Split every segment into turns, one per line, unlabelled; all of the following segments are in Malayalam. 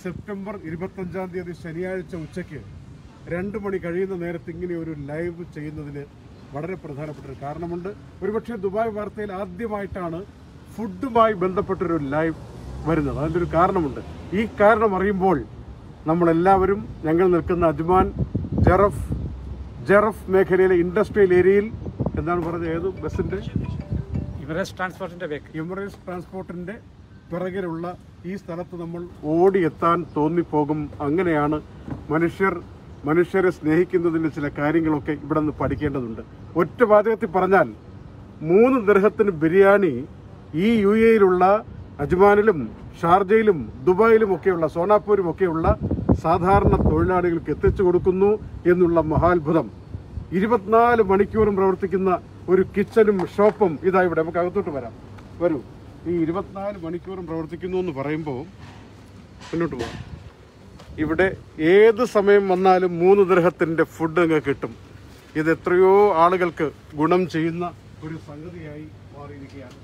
സെപ്റ്റംബർ ഇരുപത്തഞ്ചാം തീയതി ശനിയാഴ്ച ഉച്ചയ്ക്ക് രണ്ട് മണി കഴിയുന്ന നേരത്ത് ഇങ്ങനെ ഒരു ലൈവ് ചെയ്യുന്നതിന് വളരെ പ്രധാനപ്പെട്ട ഒരു കാരണമുണ്ട് ഒരുപക്ഷെ ദുബായ് വാർത്തയിൽ ആദ്യമായിട്ടാണ് ഫുഡുമായി ബന്ധപ്പെട്ടൊരു ലൈവ് വരുന്നത് അതിൻ്റെ ഒരു കാരണമുണ്ട് ഈ കാരണം അറിയുമ്പോൾ നമ്മളെല്ലാവരും ഞങ്ങൾ നിൽക്കുന്ന അജ്മാൻ ജറഫ് ജറഫ് മേഖലയിലെ ഇൻഡസ്ട്രിയൽ ഏരിയയിൽ എന്താണ് പറഞ്ഞത് ഏത് ബസ്സിൻ്റെ
ഇവറസ്റ്റ് ട്രാൻസ്പോർട്ടിന്റെ ബേക്ക്
എമിറേറ്റ്സ് ട്രാൻസ്പോർട്ടിന്റെ പിറകിലുള്ള ഈ സ്ഥലത്ത് നമ്മൾ ഓടിയെത്താൻ തോന്നിപ്പോകും അങ്ങനെയാണ് മനുഷ്യർ മനുഷ്യരെ സ്നേഹിക്കുന്നതിന്റെ ചില കാര്യങ്ങളൊക്കെ ഇവിടെ നിന്ന് പഠിക്കേണ്ടതുണ്ട് ഒറ്റ വാചകത്തിൽ പറഞ്ഞാൽ മൂന്ന് ദർഹത്തിന് ബിരിയാണി ഈ യു എയിലുള്ള അജ്മാനിലും ഷാർജയിലും ദുബായിലും ഒക്കെയുള്ള സോനാപ്പൂരും ഒക്കെയുള്ള സാധാരണ തൊഴിലാളികൾക്ക് എത്തിച്ചു കൊടുക്കുന്നു എന്നുള്ള മഹാത്ഭുതം ഇരുപത്തിനാല് മണിക്കൂറും പ്രവർത്തിക്കുന്ന ഒരു കിച്ചനും ഷോപ്പും ഇതാ ഇവിടെ നമുക്ക് അകത്തോട്ട് വരാം വരൂ ഈ ഇരുപത്തിനാല് മണിക്കൂറും പ്രവർത്തിക്കുന്നു എന്ന് പറയുമ്പോൾ മുന്നോട്ട് പോകാം ഇവിടെ ഏത് സമയം വന്നാലും മൂന്ന് ഗ്രഹത്തിൻ്റെ ഫുഡ് അങ്ങ് കിട്ടും ഇത് എത്രയോ ആളുകൾക്ക് ഗുണം ചെയ്യുന്ന ഒരു സംഗതിയായി മാറിയിരിക്കുകയാണ്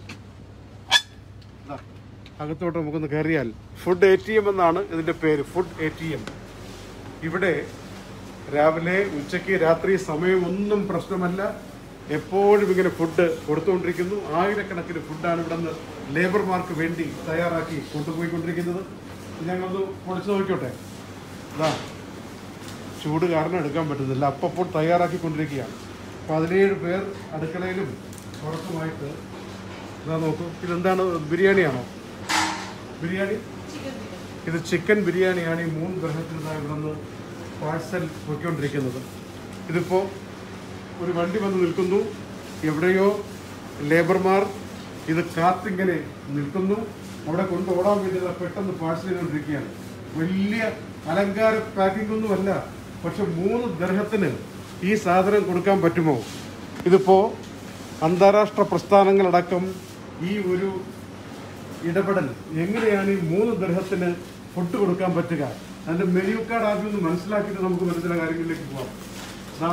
ദാ, അകത്തോട്ട് നമുക്കൊന്ന് കയറിയാൽ ഫുഡ് എ ടി എം എന്നാണ് ഇതിൻ്റെ പേര് ഫുഡ് എ ടി എം ഇവിടെ രാവിലെ ഉച്ചയ്ക്ക് രാത്രി സമയമൊന്നും പ്രശ്നമല്ല എപ്പോഴും ഇങ്ങനെ ഫുഡ് കൊടുത്തുകൊണ്ടിരിക്കുന്നു ആയിരക്കണക്കിന് ഫുഡാണ് ഇവിടെ നിന്ന് ലേബർമാർക്ക് വേണ്ടി തയ്യാറാക്കി കൊണ്ടുപോയിക്കൊണ്ടിരിക്കുന്നത് ഞങ്ങളൊന്ന് പൊളിച്ചു നോക്കിക്കോട്ടെ ഇതാ ചൂട് കാരണം എടുക്കാൻ പറ്റുന്നില്ല അപ്പോൾ തയ്യാറാക്കിക്കൊണ്ടിരിക്കുകയാണ് പതിനേഴ് പേർ അടുക്കളയിലും പുറത്തുമായിട്ട് ഇതാ നോക്കൂ ഇതെന്താണ് ബിരിയാണിയാണോ ബിരിയാണി ഇത് ചിക്കൻ ബിരിയാണിയാണ് ഈ മൂന്ന് ഗ്രഹത്തിനായി ഇവിടെ നിന്ന് പാഴ്സൽ പൊയ്ക്കൊണ്ടിരിക്കുന്നത് ഇതിപ്പോൾ ഒരു വണ്ടി വന്ന് നിൽക്കുന്നു എവിടെയോ ലേബർമാർ ഇത് കാത്തിങ്ങനെ നിൽക്കുന്നു അവിടെ കൊണ്ടുപോകാൻ വേണ്ടി ഇതാ പെട്ടെന്ന് പാഴ്സൽ ചെയ്തുകൊണ്ടിരിക്കുകയാണ് വലിയ അലങ്കാര പാക്കിംഗ് ഒന്നുമല്ല പക്ഷെ മൂന്ന് ദർഹത്തിന് ഈ സാധനം കൊടുക്കാൻ പറ്റുമോ ഇതിപ്പോ അന്താരാഷ്ട്ര പ്രസ്ഥാനങ്ങളടക്കം ഈ ഒരു ഇടപെടൽ എങ്ങനെയാണ് ഈ മൂന്ന് ദർഹത്തിന് ഫുഡ് കൊടുക്കാൻ പറ്റുക അതിന്റെ മെനു കാർഡ് ആദ്യം ഒന്ന് മനസ്സിലാക്കിയിട്ട് നമുക്ക് മറ്റു ചില കാര്യങ്ങളിലേക്ക് പോവാം ദാ,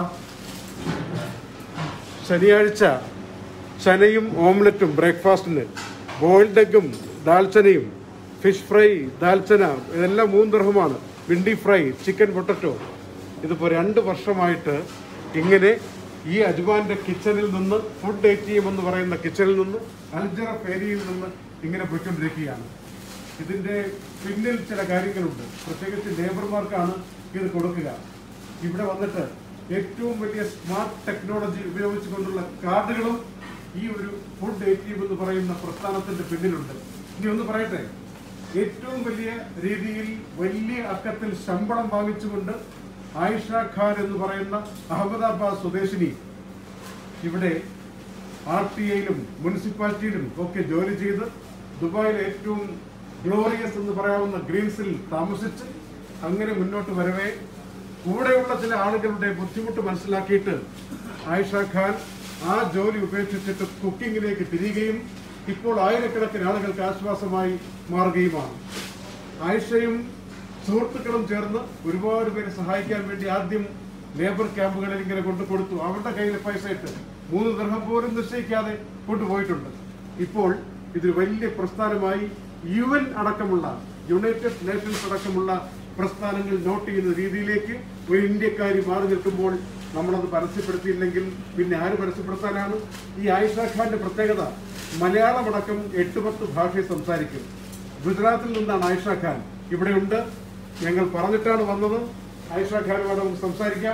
ശനിയാഴ്ച ചനയും ഓംലറ്റും ബ്രേക്ക്ഫാസ്റ്റിന് ബോയിൽഡ് എഗും ദാൽച്ചനയും ഫിഷ് ഫ്രൈ ദാൽച്ചന ഇതെല്ലാം മൂന്ന് ദർഹമാണ് വിണ്ടി ഫ്രൈ ചിക്കൻ പൊട്ടറ്റോ ഇതിപ്പോൾ രണ്ട് വർഷമായിട്ട് ഇങ്ങനെ ഈ അജ്മാന്റെ കിച്ചണിൽ നിന്ന് ഫുഡ് എ ടി എം എന്ന് പറയുന്ന കിച്ചണിൽ നിന്ന് അൽജറഫ് ഏരിയയിൽ നിന്ന് ഇങ്ങനെ പോയിക്കൊണ്ടിരിക്കുകയാണ് ഇതിന്റെ പിന്നിൽ ചില കാര്യങ്ങളുണ്ട് പ്രത്യേകിച്ച് ലേബർമാർക്കാണ് ഇത് കൊടുക്കുക ഇവിടെ വന്നിട്ട് ഏറ്റവും വലിയ സ്മാർട്ട് ടെക്നോളജി ഉപയോഗിച്ചുകൊണ്ടുള്ള കാർഡുകളും ഈ ഒരു ഫുഡ് എ ടി എം എന്ന് പറയുന്ന പ്രസ്ഥാനത്തിന്റെ പിന്നിലുണ്ട് ഇനി ഒന്ന് പറയട്ടെ ഏറ്റവും വലിയ രീതിയിൽ വലിയ അക്കത്തിൽ ശമ്പളം വാങ്ങിച്ചുകൊണ്ട് ആയിഷ ഖാൻ എന്ന് പറയുന്ന അഹമ്മദാബാദ് സ്വദേശിനി ഇവിടെ ആർ ടി ഐയിലും മുനിസിപ്പാലിറ്റിയിലും ഒക്കെ ജോലി ചെയ്ത് ദുബായിലെ ഏറ്റവും ഗ്ലോറിയസ് എന്ന് പറയാവുന്ന ഗ്രീൻസിൽ താമസിച്ച് അങ്ങനെ മുന്നോട്ട് വരവേ കൂടെയുള്ള ചില ആളുകളുടെ ബുദ്ധിമുട്ട് മനസ്സിലാക്കിയിട്ട് ആയിഷ ഖാൻ ആ ജോലി ഉപേക്ഷിച്ചിട്ട് കുക്കിങ്ങിലേക്ക് തിരികുകയും ഇപ്പോൾ ആയിരക്കണക്കിന് ആളുകൾക്ക് ആശ്വാസമായി മാറുകയുമാണ് ആയിഷയും സുഹൃത്തുക്കളും ചേർന്ന് ഒരുപാട് പേരെ സഹായിക്കാൻ വേണ്ടി ആദ്യം ലേബർ ക്യാമ്പുകളിൽ ഇങ്ങനെ കൊണ്ടു കൊടുത്തു അവരുടെ കയ്യിൽ പൈസ ഇട്ട് മൂന്ന് ദർഹം പോലും നിശ്ചയിക്കാതെ കൊണ്ടുപോയിട്ടുണ്ട് ഇപ്പോൾ ഇതൊരു വലിയ പ്രസ്ഥാനമായി യു എൻ അടക്കമുള്ള യുണൈറ്റഡ് നേഷൻസ് അടക്കമുള്ള പ്രസ്ഥാനങ്ങൾ നോട്ട് ചെയ്യുന്ന രീതിയിലേക്ക് ഒരു ഇന്ത്യക്കാരി മാറി നിൽക്കുമ്പോൾ നമ്മളത് പരസ്യപ്പെടുത്തിയില്ലെങ്കിൽ പിന്നെ ആര് പരസ്യപ്പെടുത്താനാണ് ഈ ആയിഷ ഖാന്റെ പ്രത്യേകത മലയാളമടക്കം എട്ട് പത്ത് ഭാഷയിൽ സംസാരിക്കും ഗുജറാത്തിൽ നിന്നാണ് ആയിഷ ഖാൻ ഇവിടെയുണ്ട് ഞങ്ങൾ പറഞ്ഞിട്ടാണ് വന്നത് ആയിഷ ഖാനുമായിട്ട് നമുക്ക് സംസാരിക്കാം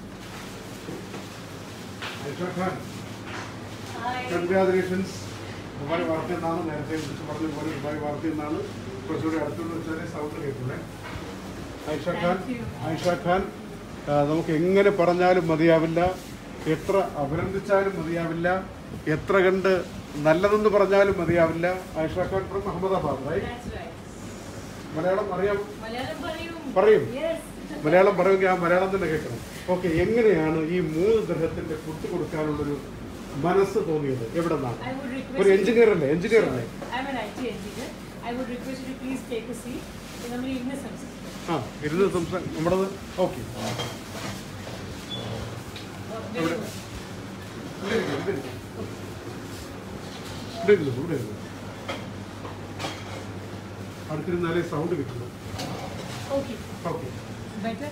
ആയിഷ ഖാൻ കൺഗ്രാജുലേഷൻസ് ദുബായ് വാർത്ത എന്നാണ് നേരത്തെ വിളിച്ച് പറഞ്ഞ പോലെ ദുബായ് വാർത്ത എന്നാണ് കുറച്ചുകൂടി അടുത്തുള്ള വെച്ചാൽ സൗണ്ട് കേൾക്കുന്നത് ആയിഷ ഖാൻ ആയിഷ ഖാൻ ആ, നമുക്ക് എങ്ങനെ പറഞ്ഞാലും മതിയാവില്ല എത്ര അഭിനന്ദിച്ചാലും മതിയാവില്ല എത്ര കണ്ട് നല്ലതെന്ന് പറഞ്ഞാലും മതിയാവില്ല Ayesha Khan from Ahmedabad right
That's right.
Malayalam അറിയാം
മലയാളം പറയും
പറയും
Yes.
മലയാളം പറയുമെങ്കിൽ ആ മലയാളം തന്നെ കേൾക്കണം ഓക്കെ എങ്ങനെയാണ് ഈ മൂന്ന് ഗ്രഹത്തിന്റെ ഫുഡ് കൊടുക്കാനുള്ളൊരു മനസ്സ് തോന്നിയത് എവിടെ നിന്നാണ്
I would request
ഒരു
you-
എഞ്ചിനീയർ അല്ലേ എഞ്ചിനീയർ അല്ലേ
I'm an IT engineer. I would request you to please take a seat. നമ്മൾ ഇരുന്ന് സംസാരിക്കാം
ആ ഇരുന്ന് സംസാരം നമ്മുടേത് ഓക്കെ ഇവിടെ ഇവിടെ ഇരിക്ക്, ഇവിടെ ഇരിക്ക്. ഇവിടെ ഇരുന്നു ഇവിടെ ഇരുന്നു അടുത്തിരുന്നാലേ സൗണ്ട് കിട്ടുള്ളൂ
Okay.
Okay
Better?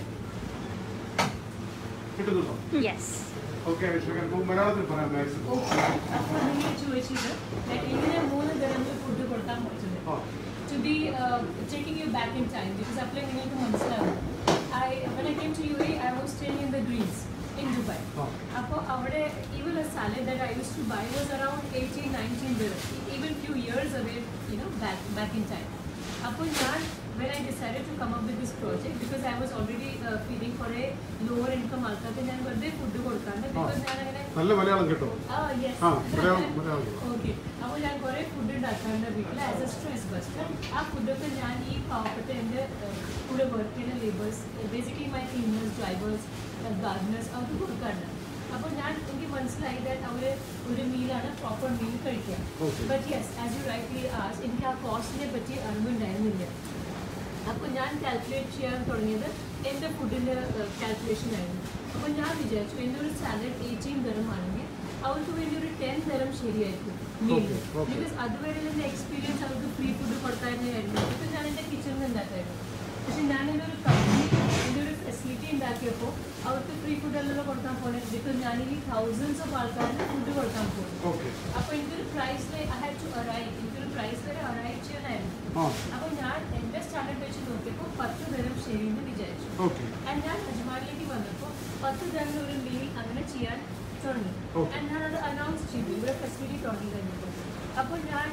കിട്ടുന്നുണ്ടോ
Yes.
ഓക്കെ മലയാളത്തിൽ പറയാം മാക്സിമം
Okay. അപ്പോൾ നിങ്ങൾ ചോദിച്ചത് like എങ്ങനെ മൂന്ന് തരത്തിൽ ഫുഡ് കൊടുക്കാൻ പറ്റുന്നത്
ആ
to be uh, taking you back in time because apply നിങ്ങൾക്ക് മനസ്സിലാവും I when I came to UAE I was staying in the Greens in Dubai.
ആ
അപ്പോൾ അവിടെ even a salad that I used to buy was around 18, 19 dirhams, even few years away, you know, back back in time. അപ്പോൾ ഞാൻ when I decided to come up with this project because I was already uh, feeding for a lower income ആൾക്കാർക്ക് ഞാൻ വെറുതെ ഫുഡ് കൊടുക്കാണ്ട് because ഞാൻ അങ്ങനെ
നല്ല മലയാളം കിട്ടും
ആ യെസ്
ആ മലയാളം മലയാളം
ഓക്കെ അപ്പോൾ ഞാൻ കുറേ ഫുഡ് ഉണ്ടാക്കാറുണ്ട് വീട്ടിൽ ആസ് എ സ്ട്രെസ് ബസ്റ്റർ ആ ഫുഡൊക്കെ ഞാൻ ഈ പാവപ്പെട്ട എൻ്റെ ഏഹ്, കൂടെ വർക്ക് ചെയ്യുന്ന labours basically my cleaners drivers gardeners അവർക്ക് കൊടുക്കാറുണ്ട് അപ്പോൾ ഞാൻ എനിക്ക് മനസ്സിലായി ദാറ്റ് അവർ ഒരു മീലാണ് പ്രോപ്പർ മീൽ കഴിക്കുക
Okay.
But yes as you rightly as എനിക്ക് ആ കോസ്റ്റിനെ പറ്റി അറിവുണ്ടായിരുന്നില്ല അപ്പോൾ ഞാൻ കാൽക്കുലേറ്റ് ചെയ്യാൻ തുടങ്ങിയത് എൻ്റെ ഫുഡിൻ്റെ കാൽക്കുലേഷൻ ആയിരുന്നു അപ്പോൾ ഞാൻ വിചാരിച്ചു എൻ്റെ ഒരു സാലഡ് എയ്റ്റീൻ തരം ആണെങ്കിൽ അവർക്ക് വേണ്ടി ഒരു ടെൻ തരം ശരിയായിരിക്കും മീൽ
Okay, okay.
ബിക്കോസ് അതുവരെ എൻ്റെ എക്സ്പീരിയൻസ് അവർക്ക് ഫ്രീ ഫുഡ് കൊടുത്തായിരുന്നായിരുന്നു ബിക്കോസ് ഞാൻ എൻ്റെ കിച്ചണിൽ ഉണ്ടാക്കായിരുന്നു പക്ഷെ ഞാൻ എൻ്റെ ഒരു കമ്പനി എൻ്റെ ഒരു ഫെസിലിറ്റി ഉണ്ടാക്കിയപ്പോൾ അവർക്ക് ഫ്രീ ഫുഡ് അല്ലല്ലോ കൊടുക്കാൻ പോകുന്നത് ബിക്കോസ് ഞാൻ ഈ തൗസൻഡ്സ് ഓഫ് ആൾക്കാർക്ക് ഫുഡ് കൊടുക്കാൻ പോകും
ഓക്കെ
അപ്പോൾ എനിക്കൊരു price I had to arrive എനിക്കൊരു പ്രൈസ് വരെ അറൈവ് ചെയ്യാനായിരുന്നു
ആ
അപ്പോൾ ഞാൻ എൻ്റെ സ്റ്റാൻഡേർഡ് വെച്ച് നോക്കിയപ്പോൾ പത്ത് തരം ശരിയെന്ന് വിചാരിച്ചു
ഓക്കെ
ആൻഡ് ഞാൻ അജ്മാനിലേക്ക് വന്നപ്പോൾ പത്ത് തരം ഒരു മീൽ അങ്ങനെ ചെയ്യാൻ തുടങ്ങി
Okay.
ആൻഡ് ഞാൻ അത് അനൗൺസ് ചെയ്തു ഇവിടെ ഫെസിലിറ്റി തുടങ്ങി കഴിഞ്ഞപ്പോൾ അപ്പോൾ ഞാൻ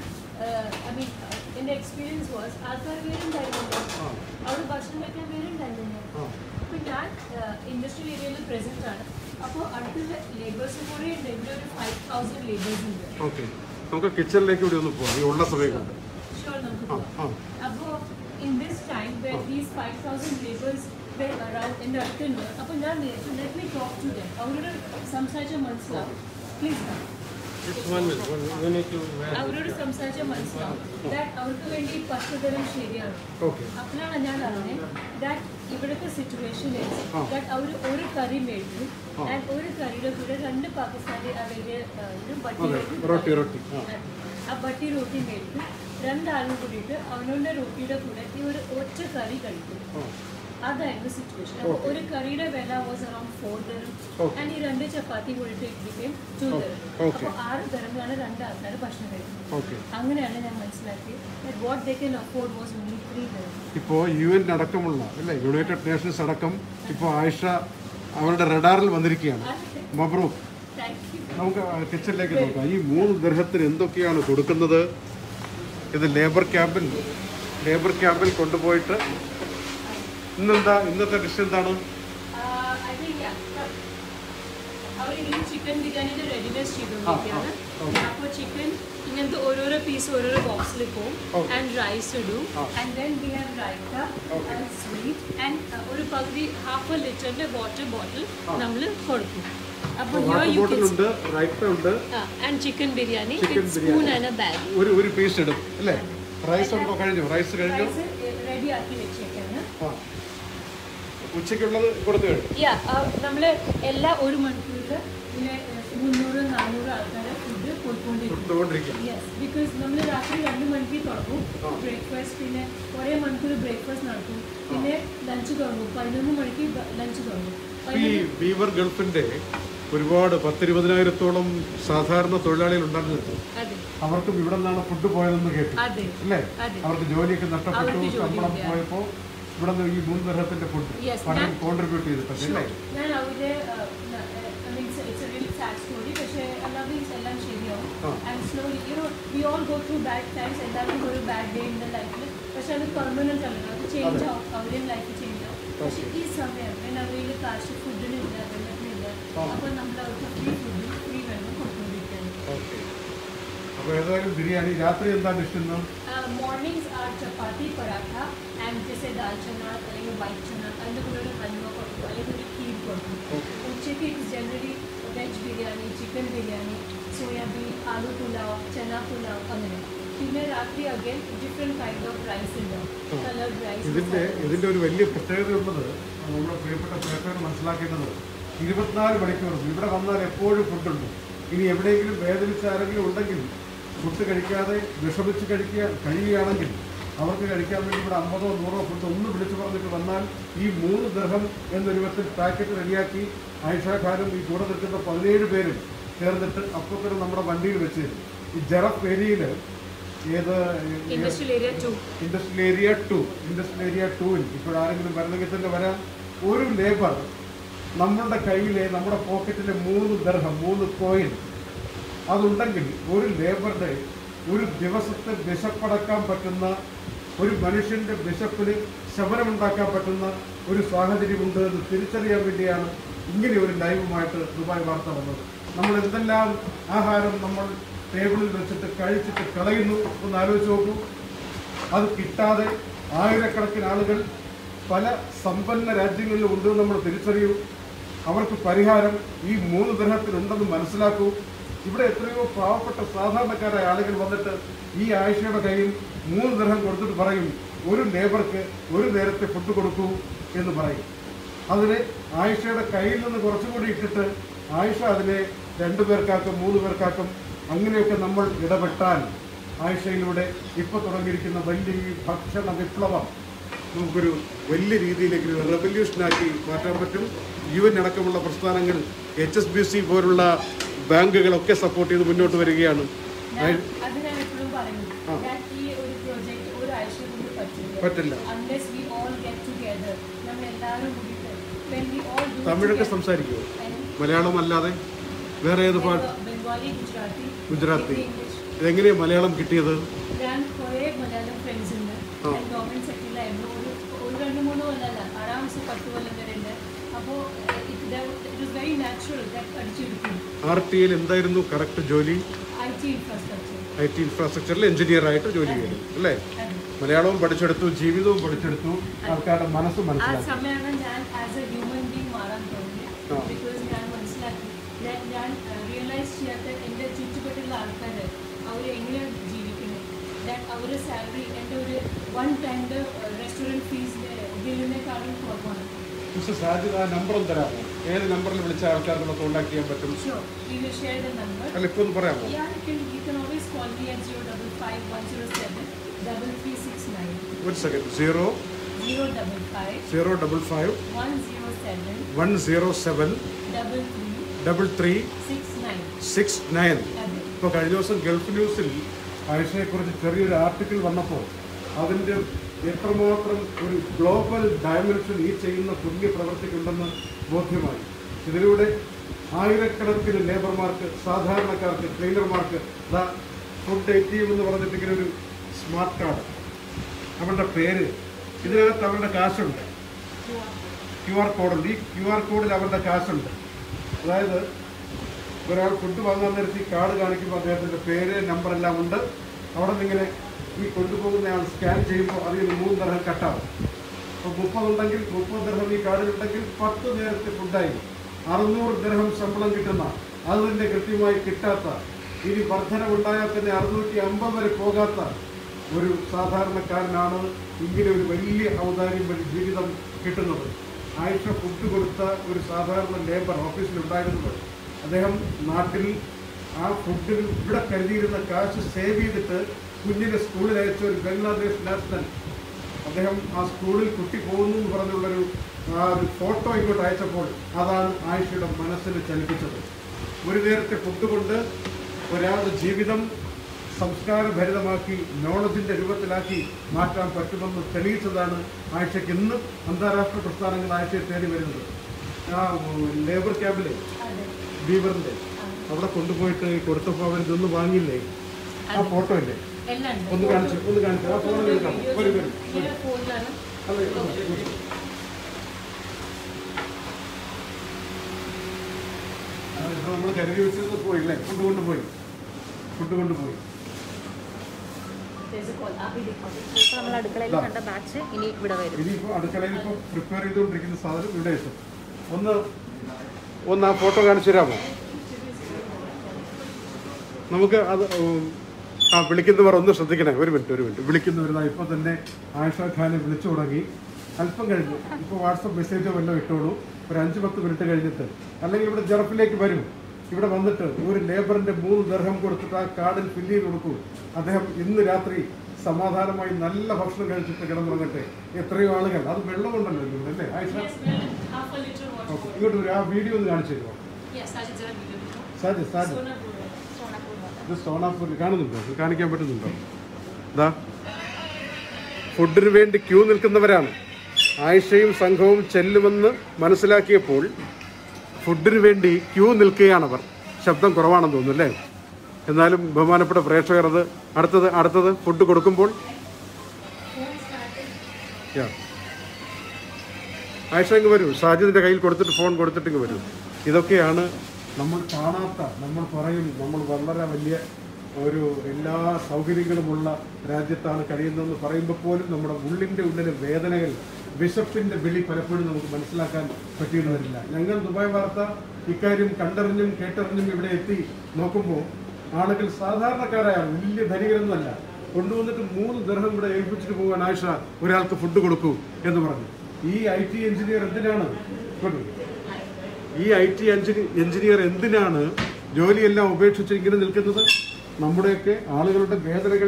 ഐ മീൻ എൻ്റെ എക്സ്പീരിയൻസ് വാസ് ആൾക്കാർ വേറുണ്ടായിരുന്നില്ല
ആ
അവിടെ ഭക്ഷണം കഴിക്കാൻ വേറുണ്ടായിരുന്നില്ല
ആ
അപ്പോൾ ഞാൻ ഇൻഡസ്ട്രിയൽ ഏരിയയിൽ പ്രസൻറ്റ് ആണ് അപ്പോൾ അടുത്തുള്ള ലേബേഴ്സ് കൂടെ ഉണ്ട് ഇവിടെ ഒരു ഫൈവ് തൗസൻഡ് ലേബേഴ്സ് ഉണ്ട്
ഓക്കെ നമുക്ക് കിച്ചണിലേക്ക് ഇവിടെ ഒന്ന് പോകാം ഈ ഉള്ള സമയം കൊണ്ട്
ഷുവർ നമുക്ക്
ആ
പോകാം
ആ
അപ്പോൾ in this time when these five thousand labours around എൻ്റെ അടുത്തുണ്ട് അപ്പോൾ ഞാൻ വിചാരിച്ചു let me talk to them അവരോട് സംസാരിച്ചാൽ മനസ്സിലാവും please
Just one minute. One, we need to. wear
അവരോട് സംസാരിച്ചാൽ മനസ്സിലാവും ദാറ്റ് അവർക്ക് വേണ്ടി പത്ത് തരം ശരിയാണ്
ഓക്കെ
അപ്പോഴാണ് ഞാൻ അറിഞ്ഞത് ദാറ്റ് ഇവിടുത്തെ സിറ്റുവേഷൻ
ആ.
ദാറ്റ് അവർ ഒരു കറി മേടിക്കും
ആ.
ആൻഡ് ഒരു കറിയുടെ കൂടെ രണ്ട് പാകിസ്ഥാനി അവരുടെ ഒരു ബട്ടി
അതെ
മേടിക്കും.
റൊട്ടി റൊട്ടി ആ
ആ ബട്ടി റൊട്ടി മേടിക്കും രണ്ടാളും കൂടിയിട്ട് അവനവൻ്റെ റൊട്ടിയുടെ കൂടെ ഈ ഒരു ഒറ്റ കറി കഴിക്കും
ആ
അതായിരുന്നു സിറ്റുവേഷൻ അപ്പോൾ
Okay.
ഒരു കറിയുടെ വില was around four dirham
Okay.
And ഈ രണ്ട് ചപ്പാത്തി കൂടിയിട്ട് ഇരിക്കും ടു തരം
Okay.
അപ്പോൾ ആറ് തരങ്ങളാണ് രണ്ട് ആൾക്കാർ ഭക്ഷണം കഴിക്കുന്നത്
ഓക്കെ
അങ്ങനെയാണ് ഞാൻ മനസ്സിലാക്കി what they can afford was only three dirham
ഇപ്പോൾ യു എൻ അടക്കമുള്ള അല്ലേ യുണൈറ്റഡ് നേഷൻസ് അടക്കം ഇപ്പോൾ ആയിഷ അവരുടെ റഡാറിൽ വന്നിരിക്കുകയാണ് മബ്രൂക്ക്
താങ്ക് യു
നമുക്ക് കിച്ചണിലേക്ക് നോക്കാം ഈ മൂന്ന് ഗ്രഹത്തിന് എന്തൊക്കെയാണ് കൊടുക്കുന്നത് ഇത് ലേബർ ക്യാമ്പിൽ ലേബർ ക്യാമ്പിൽ കൊണ്ടുപോയിട്ട് ഇന്നെന്താ ഇന്നത്തെ ഡിഷ് എന്താണ്
ഐ തിങ്ക് അവർ ഇനി ചിക്കൻ ബിരിയാണിയുടെ റെഡിനെസ്
ആ,
ചെയ്തുകൊണ്ടിരിക്കുകയാണ്
ആ, okay.
അപ്പോൾ ചിക്കൻ ഇങ്ങനത്തെ ഓരോരോ പീസ് ഓരോരോ ബോക്സിൽ പോകും
Okay.
ആൻഡ് റൈസ് ഇടും
ആ.
And then we have raita
Okay.
And sweet and ഒരു പകുതി ഹാഫ് എ ലിറ്ററിന്റെ വാട്ടർ ബോട്ടിൽ
ആ.
നമ്മൾ കൊടുക്കും അപ്പോൾ
വാട്ടർ
യു
ബോട്ടിൽ ഉണ്ട് റൈത്ത ഉണ്ട്
and chicken biryani
Chicken
spoon
biryani.
And a bag
ഒരു ഒരു പീസ് ഇടും അല്ലേ റൈസ് ഉണ്ടോ കഴിഞ്ഞു റൈസ് കഴിഞ്ഞു
റൈസ് റെഡി ആക്കി വെച്ചേക്കാണ്
ആ ഉച്ചയ്ക്കുള്ളത് കൊടുത്തു കഴിഞ്ഞു
യാ നമ്മൾ എല്ലാ ഒരു മണിക്കൂറിൽ ഇങ്ങനെ മുന്നൂറ് നാനൂറ് ആൾക്കാരെ ഫുഡ് പോയിക്കൊണ്ടിരിക്കും
കൊടുത്തുകൊണ്ടിരിക്കുക
യെസ് ബിക്കോസ് നമ്മൾ രാത്രി രണ്ട് മണിക്ക് തുടങ്ങും
ആ.
ബ്രേക്ക്ഫാസ്റ്റ് പിന്നെ കുറേ മണിക്കൂർ ബ്രേക്ക്ഫാസ്റ്റ് നടക്കും പിന്നെ ലഞ്ച് തുടങ്ങും പതിനൊന്ന് മണിക്ക് ലഞ്ച് തുടങ്ങും
ഈ
പതിനൊന്ന്
ബീവർ ഗൾഫിന്റെ ഒരുപാട് പത്തിരുപതിനായിരത്തോളം സാധാരണ തൊഴിലാളികൾ ഉണ്ടായിരുന്നു
അതെ
അവർക്കും ഇവിടെ നിന്നാണ് ഫുഡ് പോയതെന്ന് കേട്ടു
അതെ
അല്ലേ
അതെ.
അവർക്ക് ജോലിയൊക്കെ നഷ്ടപ്പെട്ടു
അവർക്ക് ജോലി
ശമ്പളം
ഇല്ല.
പോയപ്പോ ഇവിടെ നിന്ന് ഈ മൂന്ന് ഗ്രഹത്തിന്റെ ഫുഡ്
Yes,
പണം
ഞാൻ-
കോൺട്രിബ്യൂട്ട് ചെയ്തിട്ടുണ്ട് അല്ലേ
ഞാൻ അവരുടെ it's a really sad story പക്ഷേ അല്ലാതെ എല്ലാം ശരിയാവും
ആ.
And slowly you know we all go through bad times എല്ലാവർക്കും ഒരു ബാഡ് ഡേ ഇൻ ദ ലൈഫിൽ പക്ഷെ അത് പെർമനന്റ് അല്ല അത് ചേഞ്ച്
അതെ.
ആവും അവരുടെയും ലൈഫ് ചേഞ്ച് ആവും പക്ഷെ ഈ സമയം when അവരുടെ കാശ് ഫുഡിനില്ല വെള്ളത്തിനില്ല
ആ.
അപ്പോൾ നമ്മൾ അവർക്ക് ഫ്രീ ഫുഡും ഫ്രീ വെള്ളം കൊടുത്തുകൊണ്ടിരിക്കുകയാണ്
ഓക്കെ അപ്പൊ ഏതായാലും ബിരിയാണി രാത്രി എന്താ ഡിഷ് ഇന്ന്
mornings are chapati paratha and ജैसे ദാൽ ചന അല്ലെങ്കിൽ വൈറ്റ് ചന അതിൻ്റെ കൂടെ ഒരു ഹൽവ കൊടുക്കും അല്ലെങ്കിൽ ഒരു ഖീർ കൊടുക്കും
Okay.
ഉച്ചയ്ക്ക് it's generally veg biryani chicken biryani soybean aloo pulao chana pulao അങ്ങനെ പിന്നെ രാത്രി again different kind of rice ഉണ്ടാവും
ആ.
കളർഡ് റൈസ്
ഇതിന്റെ ഇതിന്റെ ഒരു വലിയ പ്രത്യേകതയുള്ളത് നമ്മുടെ പ്രിയപ്പെട്ട പ്രേക്ഷകർ മനസ്സിലാക്കേണ്ടത് ഇരുപത്തിനാല് മണിക്കൂർ ഇവിടെ വന്നാൽ എപ്പോഴും ഫുഡുണ്ട് ഇനി എവിടെയെങ്കിലും വേദനിച്ച ആരെങ്കിലും ഉണ്ടെങ്കിൽ ഫുഡ് കഴിക്കാതെ വിഷമിച്ച് കഴിക്കുക കഴിയുകയാണെങ്കിൽ അവർക്ക് കഴിക്കാൻ വേണ്ടി ഇവിടെ അമ്പതോ നൂറോ ഫുഡ് ഒന്ന് വിളിച്ചു പറഞ്ഞിട്ട് വന്നാൽ ഈ മൂന്ന് ദർഹം എന്ന രൂപത്തിൽ പാക്കറ്റ് റെഡിയാക്കി ആയിഷ ഖാനും ഈ കൂടെ നിൽക്കുന്ന പതിനേഴ് പേരും ചേർന്നിട്ട് അപ്പോൾ തന്നെ നമ്മുടെ വണ്ടിയിൽ വെച്ച് തരും. ഈ ജറഫ് ഏരിയയിൽ ഏത്
industrial area two
industrial area two industrial area ടൂവിൽ ഇപ്പോഴാരെങ്കിലും വരണമെങ്കിൽ തന്നെ വരാം ഒരു ലേബർ നമ്മളുടെ കയ്യിലെ നമ്മുടെ പോക്കറ്റിലെ മൂന്ന് ദർഹം മൂന്ന് കോയിൻ അതുണ്ടെങ്കിൽ ഒരു ലേബറുടെ ഒരു ദിവസത്തെ വിശപ്പടക്കാൻ പറ്റുന്ന ഒരു മനുഷ്യന്റെ വിശപ്പിന് ശമനമുണ്ടാക്കാൻ പറ്റുന്ന ഒരു സാഹചര്യമുണ്ട് എന്ന് തിരിച്ചറിയാൻ വേണ്ടിയാണ് ഇങ്ങനെ ഒരു ലൈവുമായിട്ട് ദുബായ് വാർത്ത വന്നത് നമ്മൾ എന്തെല്ലാം ആഹാരം നമ്മൾ ടേബിളിൽ വെച്ചിട്ട് കഴിച്ചിട്ട് കളയുന്നു ഒന്ന് ആലോചിച്ച് നോക്കൂ അത് കിട്ടാതെ ആയിരക്കണക്കിന് ആളുകൾ പല സമ്പന്ന രാജ്യങ്ങളിലും ഉണ്ടെന്ന് നമ്മൾ തിരിച്ചറിയൂ അവർക്ക് പരിഹാരം ഈ മൂന്ന് ഗ്രഹത്തിലുണ്ടെന്ന് മനസ്സിലാക്കൂ ഇവിടെ എത്രയോ പാവപ്പെട്ട സാധാരണക്കാരായ ആളുകൾ വന്നിട്ട് ഈ ആയിഷയുടെ കയ്യിൽ മൂന്ന് ഗ്രഹം കൊടുത്തിട്ട് പറയും ഒരു ലേബർക്ക് ഒരു നേരത്തെ ഫുഡ് കൊടുക്കൂ എന്ന് പറയും അതിനെ ആയിഷയുടെ കയ്യിൽ നിന്ന് കുറച്ചുകൂടി ഇട്ടിട്ട് ആയിഷ അതിനെ രണ്ടു പേർക്കാക്കും മൂന്ന് പേർക്കാക്കും അങ്ങനെയൊക്കെ നമ്മൾ ഇടപെട്ടാൽ ആയിഷയിലൂടെ ഇപ്പോൾ തുടങ്ങിയിരിക്കുന്ന വലിയ ഈ ഭക്ഷണ വിപ്ലവം നമുക്കൊരു വലിയ രീതിയിലേക്ക് ഒരു റെവല്യൂഷനാക്കി മാറ്റാൻ പറ്റും യു എൻ അടക്കമുള്ള പ്രസ്ഥാനങ്ങൾ എച്ച് എസ് ബി സി പോലുള്ള ബാങ്കുകളൊക്കെ സപ്പോർട്ട് ചെയ്ത് മുന്നോട്ട് വരികയാണ്
ഞാൻ അത് ഞാൻ എപ്പോഴും പറയുന്നു
ആ.
ഞാൻ ഈ ഒരു പ്രോജക്റ്റ് ഒരു ആഴ്ച കൊണ്ട് പറ്റില്ല
പറ്റില്ല
unless we all get together നമ്മൾ എല്ലാവരും കൂടിയിട്ട് when we all do
തമിഴൊക്കെ
together,
സംസാരിക്കുമോ
and
Malayalam അല്ലാതെ വേറെ ഏത് പാട്ട്
ബംഗാളി ഗുജറാത്തി
ഗുജറാത്തി
ഇംഗ്ലീഷ്
ഇതെങ്ങനെയാണ് മലയാളം കിട്ടിയത്
ഞാൻ കുറേ മലയാളം ഫ്രണ്ട്സ് ഉണ്ട്
ആ.
ഞാൻ ഗവൺമെന്റ് സെക്ടറിലായിരുന്നു ഒരു ഒരു രണ്ട് മൂന്ന് കൊല്ലമല്ല ആറാമത്തെ പത്ത് കൊല്ലം വരെ ഉണ്ട് അപ്പോൾ it was very natural that പഠിച്ചെടുക്കും
ആർ ടി എൽ എന്തായിരുന്നു കറക്റ്റ് ജോലി
I T infrastructure
I T ഇൻഫ്രാസ്ട്രക്ചറിൽ എഞ്ചിനീയർ ആയിട്ട് ജോലി ചെയ്തു അല്ലേ മലയാളവും പഠിച്ചെടുത്തു ജീവിതവും പഠിച്ചെടുത്തു ആൾക്കാരുടെ മനസ്സ്
ആ
മനസ്സിലാക്കി
സമയമാണ് ഞാൻ ആസ് എ ഹ്യൂമൻ ബീങ് മാറാൻ തോന്നി
ആ.
ബിക്കോസ് ഞാൻ മനസ്സിലാക്കി ഞാൻ ഞാൻ റിയലൈസ് ചെയ്യാത്ത എൻ്റെ ചുറ്റുപറ്റുള്ള ആൾക്കാർ അവർ എങ്ങനെയാണ് ജീവിക്കുന്നത് ദാറ്റ് അവരുടെ സാലറി എൻ്റെ ഒരു വൺ ടൈമിൻ്റെ റെസ്റ്റോറൻറ്റ് ഫീസിൻ്റെ ബില്ലിനേക്കാളും കുറവാണ്
മിസ്റ്റർ സാജിദ് ആ നമ്പറും തരാമോ ഏത് നമ്പറിൽ വിളിച്ച ആൾക്കാർക്ക് കോൺടാക്ട് ചെയ്യാൻ പറ്റും
so we will share the number
അല്ല ഇപ്പോൾ ഒന്ന് പറയാമോ
Yeah, you can, you can always call me at 055 107
ഒരു second zero
055
zero double five
107
one zero seven
33
double three
69
six nine
അതെ
ഇപ്പോൾ കഴിഞ്ഞ ദിവസം ഗൾഫ് ന്യൂസിൽ ആയിഷയെക്കുറിച്ച് ചെറിയൊരു ആർട്ടിക്കിൾ വന്നപ്പോൾ അതിൻ്റെ എത്രമാത്രം ഒരു ഗ്ലോബൽ ഡയമെൻഷൻ ഈ ചെയ്യുന്ന പുണ്യ പ്രവർത്തിക്കുണ്ടെന്ന് ബോധ്യമായി ഇതിലൂടെ ആയിരക്കണക്കിന് ലേബർമാർക്ക് സാധാരണക്കാർക്ക് ക്ലീനർമാർക്ക് ദാ ഫുഡ് എ ടി എം എന്ന് പറഞ്ഞിട്ട് ഇങ്ങനെ ഒരു സ്മാർട്ട് കാർഡ് അവരുടെ പേര് ഇതിനകത്ത് അവരുടെ കാശുണ്ട് ക്യു ആർ കോഡുണ്ട് ഈ ക്യു ആർ കോഡിൽ അവരുടെ കാശുണ്ട് അതായത് ഒരാൾ ഫുഡ് വാങ്ങാൻ നേരത്ത് ഈ കാർഡ് കാണിക്കുമ്പോൾ അദ്ദേഹത്തിൻ്റെ പേര് നമ്പർ എല്ലാം ഉണ്ട് അവിടെ നിന്ന് ഇങ്ങനെ ഈ കൊണ്ടുപോകുന്ന ആൾ സ്കാൻ ചെയ്യുമ്പോൾ അതിൽ നിന്ന് മൂന്ന് ദർഹം കട്ടാവും അപ്പോൾ മുപ്പതുണ്ടെങ്കിൽ മുപ്പത് ദർഹം ഈ കാർഡിലുണ്ടെങ്കിൽ പത്ത് നേരത്തെ ഫുഡായി അറുന്നൂറ് ദർഹം ശമ്പളം കിട്ടുന്ന അത് തന്നെ കൃത്യമായി കിട്ടാത്ത ഇനി വർധനവുണ്ടായാൽ തന്നെ അറുന്നൂറ്റി അമ്പത് വരെ പോകാത്ത ഒരു സാധാരണക്കാരനാണ് ഇങ്ങനെ ഒരു വലിയ ഔദാര്യം വഴി ജീവിതം കിട്ടുന്നത് ആയിഷ ഫുഡ് കൊടുത്ത ഒരു സാധാരണ ലേബർ ഓഫീസിലുണ്ടായിരുന്നത് അദ്ദേഹം നാട്ടിൽ ആ ഫുഡിൽ ഇവിടെ കരുതിയിരുന്ന കാശ് സേവ് ചെയ്തിട്ട് കുഞ്ഞിനെ സ്കൂളിൽ അയച്ച ഒരു ബംഗ്ലാദേശ് നാഷണൽ അദ്ദേഹം ആ സ്കൂളിൽ കുട്ടി പോകുന്നു എന്ന് പറഞ്ഞുള്ളൊരു ആ ഒരു ഫോട്ടോ ഇങ്ങോട്ട് അയച്ചപ്പോൾ അതാണ് ആയിഷയുടെ മനസ്സിൽ ചലിപ്പിച്ചത് ഒരു നേരത്തെ ഫുഡ് കൊണ്ട് ഒരാളുടെ ജീവിതം സംസ്കാരഭരിതമാക്കി നോളജിന്റെ രൂപത്തിലാക്കി മാറ്റാൻ പറ്റുമെന്ന് തെളിയിച്ചതാണ് ആഴ്ചയ്ക്ക് ഇന്ന് അന്താരാഷ്ട്ര പ്രസ്ഥാനങ്ങൾ ആഴ്ചയെ തേടി വരുന്നത് ആ ലേബർ ക്യാമ്പിലെ
അതെ
ബീവറിന്റെ അവിടെ കൊണ്ടുപോയിട്ട് കൊടുത്തപ്പോൾ അവർ ഇതൊന്നും വാങ്ങിയില്ലേ ആ ഫോട്ടോ ഇല്ലേ
എല്ലാം ഉണ്ട്
ഒന്ന് കാണിച്ചു ഒന്ന് കാണിച്ചു ആ ഫോൺ എടുക്കാം വരും വരും
ഇങ്ങനെ ഫോണിലാണ്
അതെ നമ്മൾ കരുതി വെച്ചത് പോയില്ലേ ഫുഡ് കൊണ്ടുപോയി ഫുഡ് കൊണ്ടുപോയി
There's a call. ആ, ഇത് call.
ഇപ്പൊ നമ്മൾ അടുക്കളയിൽ കണ്ട ബാച്ച് ഇനി ഇവിടെ വരും
ഇനിയിപ്പോൾ അടുക്കളയിൽ ഇപ്പോൾ പ്രിപ്പയർ ചെയ്തുകൊണ്ടിരിക്കുന്ന സാധനം ഇവിടെ എത്തും ഒന്ന് ഒന്ന് ആ ഫോട്ടോ കാണിച്ചു തരാമോ നമുക്ക് അത് ഉം, ആ വിളിക്കുന്നവർ ഒന്ന് ശ്രദ്ധിക്കണേ ഒരു മിനിറ്റ് ഒരു മിനിറ്റ് വിളിക്കുന്നവർ ഇപ്പോൾ തന്നെ ആയിഷ ഖാനെ വിളിച്ചു തുടങ്ങി അല്പം കഴിഞ്ഞു ഇപ്പോൾ വാട്സപ്പ് മെസ്സേജോ വല്ലതും ഇട്ടോളൂ ഒരു അഞ്ച് പത്ത് മിനിറ്റ് കഴിഞ്ഞിട്ട് അല്ലെങ്കിൽ ഇവിടെ ജറഫിലേക്ക് വരും ഇവിടെ വന്നിട്ട് ഒരു ലേബറിന്റെ മൂന്ന് ദർഹം കൊടുത്തിട്ട് ആ കാർഡിൽ ഫില്ല് ചെയ്ത് കൊടുക്കൂ അദ്ദേഹം ഇന്ന് രാത്രി സമാധാനമായി നല്ല ഭക്ഷണം കഴിച്ചിട്ട് കിടന്നുറങ്ങട്ടെ എത്രയോ ആളുകൾ അത് വെള്ളമുണ്ടല്ലോ ഇവിടെ അല്ലേ Ayesha
Yes, well, half a liter water.
Okay ഇങ്ങോട്ട് വരും ആ വീഡിയോ ഒന്ന് കാണിച്ചു തരുമോ
Yes, Sajid, Zara video देखो.
Saj Saj
Sona Pura.
ഇത് സോണാപൂരിൽ കാണുന്നുണ്ടോ ഇത് കാണിക്കാൻ പറ്റുന്നുണ്ടോ ഇതാ ഫുഡിന് വേണ്ടി ക്യൂ നിൽക്കുന്നവരാണ് ആയിഷയും സംഘവും ചെല്ലുമെന്ന് മനസ്സിലാക്കിയപ്പോൾ ഫുഡിന് വേണ്ടി ക്യൂ നിൽക്കുകയാണവർ ശബ്ദം കുറവാണെന്ന് തോന്നുന്നു അല്ലേ എന്നാലും ബഹുമാനപ്പെട്ട പ്രേക്ഷകർ അത് അടുത്തത് അടുത്തത് ഫുഡ് കൊടുക്കുമ്പോൾ യാ. ആയിഷ ഇങ്ങ് വരൂ സാജിദിന്റെ കയ്യിൽ കൊടുത്തിട്ട് ഫോൺ കൊടുത്തിട്ട് ഇങ്ങ് വരൂ ഇതൊക്കെയാണ് നമ്മൾ കാണാത്ത നമ്മൾ പറയും നമ്മൾ വളരെ വലിയ ഒരു എല്ലാ സൗകര്യങ്ങളുമുള്ള രാജ്യത്താണ് കഴിയുന്നതെന്ന് പറയുമ്പോൾ പോലും നമ്മുടെ ഉള്ളിൻ്റെ ഉള്ളിലെ വേദനകൾ വിശപ്പിന്റെ വിളി പലപ്പോഴും നമുക്ക് മനസ്സിലാക്കാൻ പറ്റിയെന്ന് വരില്ല ഞങ്ങൾ ദുബായ് വാർത്ത ഇക്കാര്യം കണ്ടറിഞ്ഞും കേട്ടറിഞ്ഞും ഇവിടെ എത്തി നോക്കുമ്പോൾ ആളുകൾ സാധാരണക്കാരായാണ് വലിയ ധനികരൊന്നുമല്ല കൊണ്ടുവന്നിട്ട് മൂന്ന് ദർഹം ഇവിടെ ഏൽപ്പിച്ചിട്ട് പോകാൻ ആയിഷ ഒരാൾക്ക് ഫുഡ് കൊടുക്കൂ എന്ന് പറഞ്ഞു ഈ ഐ ടി എഞ്ചിനീയർ എന്തിനാണ് കൊടു. ഈ ഐ ടി എഞ്ചിനീയർ എന്തിനാണ് ജോലിയെല്ലാം ഉപേക്ഷിച്ച് ഇങ്ങനെ നിൽക്കുന്നത് നമ്മുടെയൊക്കെ ആളുകളുടെ വേദനകൾ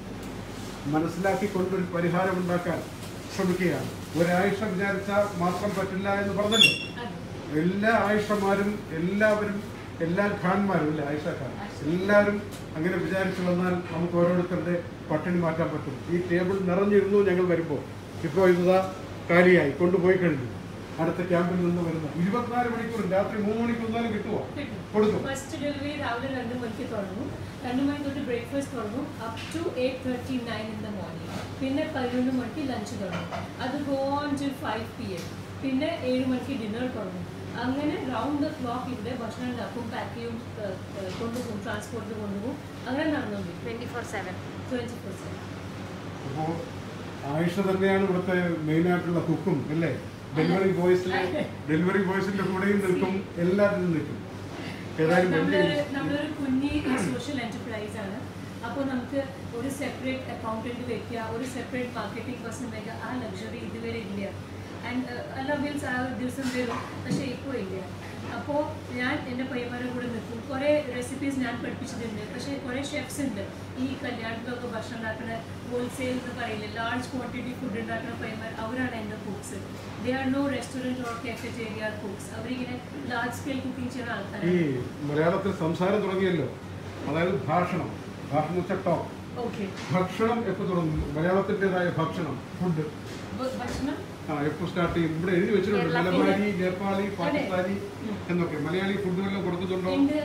മനസ്സിലാക്കിക്കൊണ്ട് ഒരു പരിഹാരം ഉണ്ടാക്കാൻ ശ്രമിക്കുകയാണ് ഒരാഴ്ച വിചാരിച്ചാൽ മാത്രം പറ്റില്ല എന്ന് പറഞ്ഞല്ലോ എല്ലാ ആയിഷമാരും എല്ലാവരും എല്ലാ ഖാൻമാരും അല്ലേ ആയിഷ ഖാൻ എല്ലാവരും അങ്ങനെ വിചാരിച്ചു വന്നാൽ നമുക്ക് ഓരോരുത്തരുടെ പട്ടിണി മാറ്റാൻ പറ്റും ഈ ടേബിൾ നിറഞ്ഞിരുന്നു ഞങ്ങൾ വരുമ്പോൾ ഇപ്പോൾ ഇതാ കാലിയായി കൊണ്ടുപോയി കഴിഞ്ഞു അടുത്ത ക്യാമ്പിൽ നിന്ന് വരുന്ന ഇരുപത്തിനാല് മണിക്കൂർ രാത്രി മൂന്ന് മണിക്ക് വന്നാലും കിട്ടുമോ കൊടുക്കും
ഫസ്റ്റ് ഡെലിവറി രാവിലെ രണ്ട് മണിക്ക് തുടങ്ങും രണ്ട് മണി തൊട്ട് ബ്രേക്ക്ഫാസ്റ്റ് തുടങ്ങും up to eight thirty nine in the morning പിന്നെ പതിനൊന്ന് മണിക്ക് ലഞ്ച് തുടങ്ങും അത് go on to five P M പിന്നെ ഏഴ് മണിക്ക് ഡിന്നർ തുടങ്ങും അങ്ങനെ റൗണ്ട് ദ ക്ലോക്ക് ഇവിടെ ഭക്ഷണം ഉണ്ടാക്കും പാക്ക് ചെയ്യും ഏഹ്, ഏഹ്, കൊണ്ടുപോകും ട്രാൻസ്പോർട്ടിൽ കൊണ്ടുപോകും അങ്ങനെ നടന്നുകൊണ്ടിരിക്കും
twenty four seven
twenty percent
അപ്പോൾ ആയിഷ തന്നെയാണ് ഇവിടുത്തെ മെയിൻ ആയിട്ടുള്ള കുക്കും അല്ലേ ഡെലിവറി ബോയ്സിൽ ഡെലിവറി ബോയ്സിന്റെ കൂടെയും നിൽക്കും എല്ലാത്തിനും നിൽക്കും ഏതായാലും വലിയ
നമ്മളൊരു നമ്മളൊരു കുഞ്ഞി സോഷ്യൽ എന്റർപ്രൈസ് ആണ് അപ്പോൾ നമുക്ക് ഒരു സെപ്പറേറ്റ് അക്കൗണ്ടന്റ് വെക്കുക ഒരു സെപ്പറേറ്റ് മാർക്കറ്റിംഗ് പേഴ്സൺ വെക്കുക ആ ലക്ഷറി ഇതുവരെ ഇല്ല ആൻഡ് എല്ലാ മീൻസ് ആ ഒരു ദിവസം വരും പക്ഷേ ഇപ്പോൾ ഇല്ല അപ്പോൾ ഞാൻ എൻ്റെ പയ്യന്മാരുടെ കൂടെ നിൽക്കും കുറേ റെസിപ്പീസ് ഞാൻ പഠിപ്പിച്ചിട്ടുണ്ട് പക്ഷേ കുറേ ഷെഫ്സ് ഉണ്ട് ഈ കല്യാണത്തിലൊക്കെ ഭക്ഷണം ഉണ്ടാക്കുന്ന ഹോൾസെയിൽ എന്ന് പറയില്ല ലാർജ് ക്വാണ്ടിറ്റി ഫുഡ് ഉണ്ടാക്കുന്ന പയ്യന്മാർ അവരാണ് എൻ്റെ cooks they are no restaurant or cafeteria cooks അവരിങ്ങനെ ലാർജ് സ്കെയിൽ കുക്കിംഗ് ചെയ്യുന്ന
ഈ
ആൾക്കാരാണ്
മലയാളത്തിൽ സംസാരം തുടങ്ങിയല്ലോ അതായത് ഭാഷണം ഭാഷണം എന്ന് വെച്ചാൽ ടോക്ക്
ഓക്കെ
ഭക്ഷണം എപ്പോൾ തുടങ്ങും മലയാളത്തിൻ്റെതായ ഭക്ഷണം ഫുഡ്
ഭക്ഷണം
ആ എപ്പോൾ സ്റ്റാർട്ട് ചെയ്യും ഇവിടെ എഴുതി വെച്ചിട്ടുണ്ട്
കേരള
മലബാരി നേപ്പാളി പാകിസ്ഥാനി എന്നൊക്കെ മലയാളി ഫുഡ് വല്ലതും കൊടുക്കുന്നുണ്ടോ
എൻ്റെ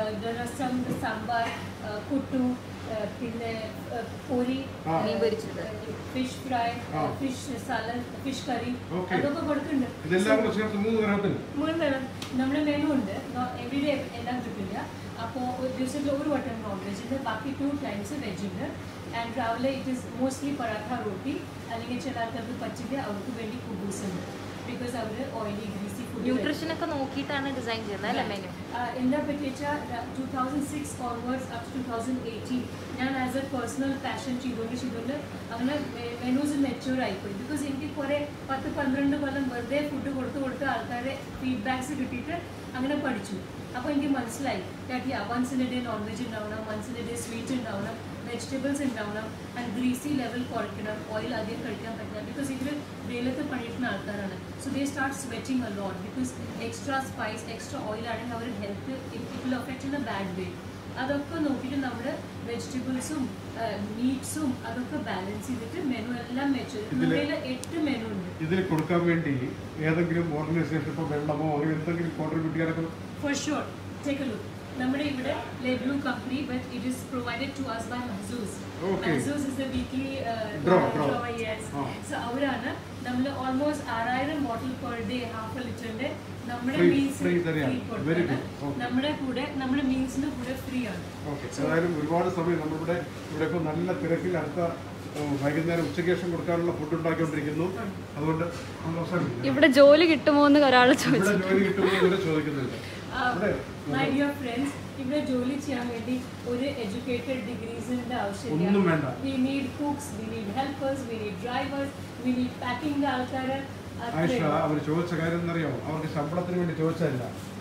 രസം സാമ്പാർ ആ, കുട്ടു ആ, പിന്നെ ആ, പൂരി
ആ.
മീൻ പൊരിച്ചത്
ഫിഷ് ഫ്രൈ
ആ.
Fish salad fish curry
Okay.
അതൊക്കെ കൊടുക്കുന്നുണ്ട്
ഇതെല്ലാം കൂടെ ചേർത്ത് മൂന്ന് തരത്തിൽ
മൂന്ന് തരം നമ്മുടെ മെനു ഉണ്ട് എവറി ഡേ എല്ലാം കിട്ടില്ല അപ്പോൾ ഒരു ദിവസത്തിൽ ഒരു വട്ടം നോൺ വെജ് ഉണ്ട് ബാക്കി ടു ടൈംസ് വെജ് ഉണ്ട് ആൻഡ് രാവിലെ it is mostly paratha roti അല്ലെങ്കിൽ ചില ആൾക്കാർക്ക് പറ്റില്ല അവർക്ക് വേണ്ടി കുബൂസ് ഉണ്ട് ബിക്കോസ് അവർ ഓയിലി ഗ്രീസി ഫുഡ്
ന്യൂട്രീഷൻ ഒക്കെ നോക്കിയിട്ടാണ് ഡിസൈൻ ചെയ്യുന്നത് അല്ലേ മെനു
എന്താ പറ്റി വെച്ചാൽ two thousand six onwards up to thousand eighteen ഞാൻ ആസ് എ പേഴ്സണൽ പാഷൻ ചെയ്തുകൊണ്ട് ചെയ്തുകൊണ്ട് അങ്ങനെ മെനൂസ് മെച്ചൂർ ആയിപ്പോയി ബിക്കോസ് എനിക്ക് കുറേ പത്ത് പന്ത്രണ്ട് കൊല്ലം വെറുതെ ഫുഡ് കൊടുത്ത് കൊടുത്ത് ആൾക്കാരെ ഫീഡ്ബാക്സ് കിട്ടിയിട്ട് അങ്ങനെ പഠിച്ചു അപ്പോൾ എനിക്ക് മനസ്സിലായി കാട്ടി once in a day non veg ഉണ്ടാവണം once in a day sweet ഉണ്ടാവണം വെജിറ്റബിൾസ് ഉണ്ടാവണം ആൻഡ് ഗ്രീസി ലെവൽ കുറയ്ക്കണം ഓയിൽ അധികം കഴിക്കാൻ പറ്റില്ല ബിക്കോസ് ഇവർ വെയിലത്ത് പണിയിട്ടുന്ന ആൾക്കാരാണ് so they start sweating a lot because extra spice extra oil ആണെങ്കിൽ അവർ health it will affect in a bad way അതൊക്കെ നോക്കിയിട്ട് നമ്മൾ വെജിറ്റബിൾസും മീറ്റ്സും അതൊക്കെ ബാലൻസ് ചെയ്തിട്ട് മെനു എല്ലാം വെച്ചു നമ്മുടെ എട്ട് മെനു ഉണ്ട്
ഇതിൽ കൊടുക്കാൻ വേണ്ടി ഏതെങ്കിലും ഓർഗനൈസേഷൻ ഇപ്പോൾ വെള്ളമോ അങ്ങനെ എന്തെങ്കിലും കോൺട്രിബ്യൂട്ട് ചെയ്യാനൊക്കെ
For sure. Take a look. നമ്മുടെ ഇവിടെ ലെബ്ലു company but it is provided to us by Mahzoos.
Okay.
Mahzoos is the weekly uh,
Draw,
uh,
draw.
yes.
Ah.
So അവരാണ് നമ്മൾ ഓൾമോസ്റ്റ് ആറായിരം bottle per day half a ലിറ്ററിന്റെ നമ്മുടെ
Free-
മീൽസ്
free തരികയാണ്. Very good. Okay.
നമ്മുടെ കൂടെ നമ്മുടെ മീൽസിന്റെ കൂടെ ഫ്രീ ആണ്
ഓക്കെ ഏതായാലും ഒരുപാട് സമയം നമ്മളിവിടെ ഇവിടെ ഇപ്പോൾ നല്ല തിരക്കിൽ അടുത്ത ഓ, വൈകുന്നേരം ഉച്ചയ്ക്ക് ശേഷം കൊടുക്കാനുള്ള ഫുഡ് ഉണ്ടാക്കിക്കൊണ്ടിരിക്കുന്നു അതുകൊണ്ട് നമ്മൾ അവസാനിപ്പിക്കാം.
ഇവിടെ ജോലി കിട്ടുമോ എന്ന് ഒരാൾ
ഇവിടെ ജോലി കിട്ടുമ്പോൾ ഇവരെ ചോദിക്കുന്നില്ല ഇവിടെ
മൈ ഡിയർ ഫ്രണ്ട്സ് ഇവിടെ ജോലി ചെയ്യാൻ വേണ്ടി ഒരു എഡ്യൂക്കേറ്റഡ് ഡിഗ്രീസിന്റെ ആവശ്യമില്ല
ഒന്നും വേണ്ട.
We need cooks we need helpers we need drivers we need packing ആൾക്കാർ
ആയിഷ അവർ ചോദിച്ച കാര്യം എന്നറിയാമോ അവർക്ക് ശമ്പളത്തിന് വേണ്ടി ചോദിച്ചതല്ല